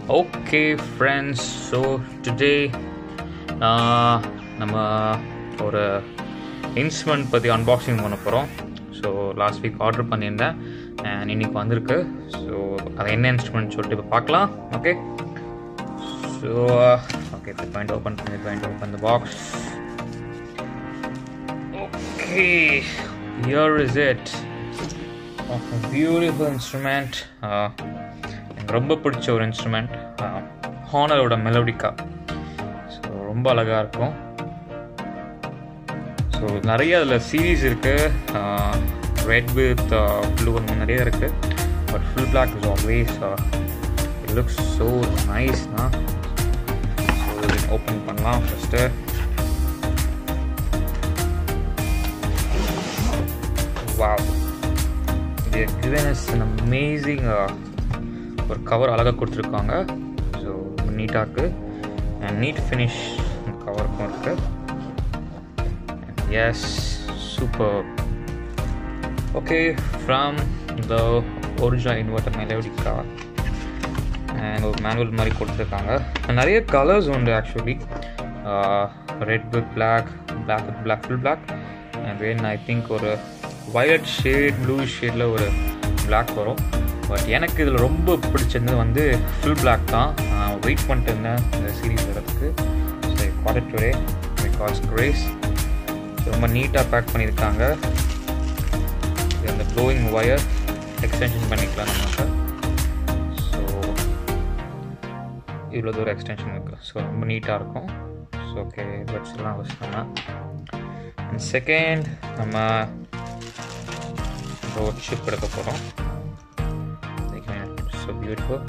okay friends so today நம்ம ஒரு instrument பற்றி அன்பாக்சிங் பண்ண போகிறோம் ஸோ லாஸ்ட் வீக் ஆர்டர் பண்ணியிருந்தேன் அண்ட் இன்னைக்கு வந்திருக்கு ஸோ அது என்ன இன்ஸ்ட்ருமெண்ட் சொல்லிட்டு இப்போ பார்க்கலாம் ஓகே ஸோ ஓகே இப்போ பாயிண்ட் ஓப்பன் பண்ணி point open the box okay here is it of a beautiful instrument uh, எனக்கு ரொம்ப பிடிச்ச ஒரு இன்ஸ்ட்ருமெண்ட் ஹானரோட மெலோடிக்கா ஸோ ரொம்ப அழகாக இருக்கும் ஸோ நிறைய அதில் சீரீஸ் இருக்குது ரெட் வித் ப்ளூ அந்த மாதிரி நிறைய இருக்குது but full black is always it looks so நைஸ்னா ஸோ ஓப்பன் பண்ணலாம் first wow they have given us an amazing uh, ஒரு கவர் அழகாக கொடுத்துருக்காங்க ஸோ நீட்டாக்கு அண்ட் நீட் ஃபினிஷ் கவருக்கும் இருக்கு yes super okay from the original inverter melodica and ஒரு manual மாதிரி கொடுத்துருக்காங்க நிறைய கலர்ஸ் உண்டு actually red with black black with black full black and when I think ஒரு வயலட் ஷேட் ப்ளூ ஷேடில் ஒரு பிளாக் வரும் பட் எனக்கு இதில் ரொம்ப பிடிச்சது வந்து ஃபுல் பிளாக் தான் நான் வெயிட் பண்ணிட்டு இருந்தேன் இந்த சீரீஸ் வரதுக்கு ஸோ காட் டுடே பிகாஸ் கிரேஸ் ரொம்ப நீட்டாக பேக் பண்ணியிருக்காங்க இது அந்த ப்ளோயிங் ஒயர் எக்ஸ்டென்ஷன் பண்ணிக்கலாம் நமக்கு ஸோ இவ்வளோ தூரம் எக்ஸ்டென்ஷன் இருக்குது ஸோ ரொம்ப நீட்டாக இருக்கும் ஸோ ஓகே பட்ஸ்லாம் வச்சிட்டோம்னா அண்ட் செகண்ட் நம்ம ஒரு ஷிப் எடுக்க போகிறோம் so beautiful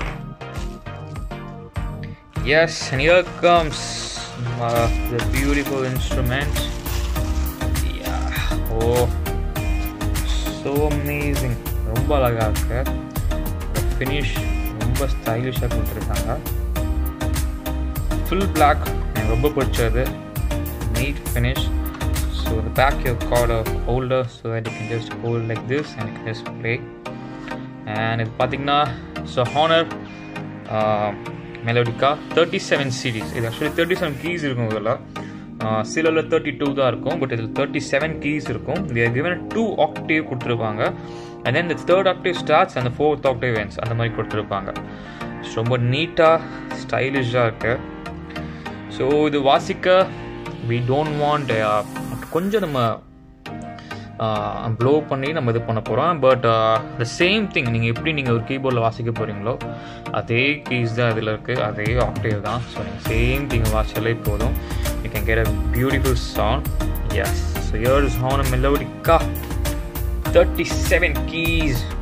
yes and here comes uh, the beautiful instrument yeah oh so amazing ரொம்ப அழகாக இருக்கு ஃபினிஷ் ரொம்ப ஸ்டைலிஷாக கொடுத்துருக்காங்க ஃபுல் பிளாக் எனக்கு ரொம்ப பிடிச்சது neat finish so the back you got a holder so that you can just hold like this and you can just play and இது பார்த்தீங்கன்னா so Honor melodica thirty seven series இது actually thirty seven keys இருக்கும் இதில் சிலரில் thirty two தான் இருக்கும் but இதில் thirty seven keys இருக்கும் இது கிவன் டூ ஆக்டேவ் கொடுத்துருப்பாங்க அண்ட் தென் இந்த தேர்ட் ஆக்டேவ் ஸ்டார்ட்ஸ் அந்த ஃபோர்த் ஆக்டேவ் என்ஸ் அந்த மாதிரி கொடுத்துருப்பாங்க ரொம்ப நீட்டாக ஸ்டைலிஷாக இருக்குது ஸோ இது வாசிக்க வி டோன்ட் வாண்ட் கொஞ்சம் நம்ம ப்ளோ பண்ணி நம்ம இது பண்ண போகிறோம் பட் த சேம் திங் நீங்கள் எப்படி நீங்கள் ஒரு கீபோர்டில் வாசிக்க போகிறீங்களோ அதே கீஸ் தான் இதில் இருக்குது அதே ஆக்டேவ் தான் ஸோ நீங்கள் சேம் திங் வாசிச்சாலே போதும் you can get a beautiful sound yes so here is Honor melodica thirty seven keys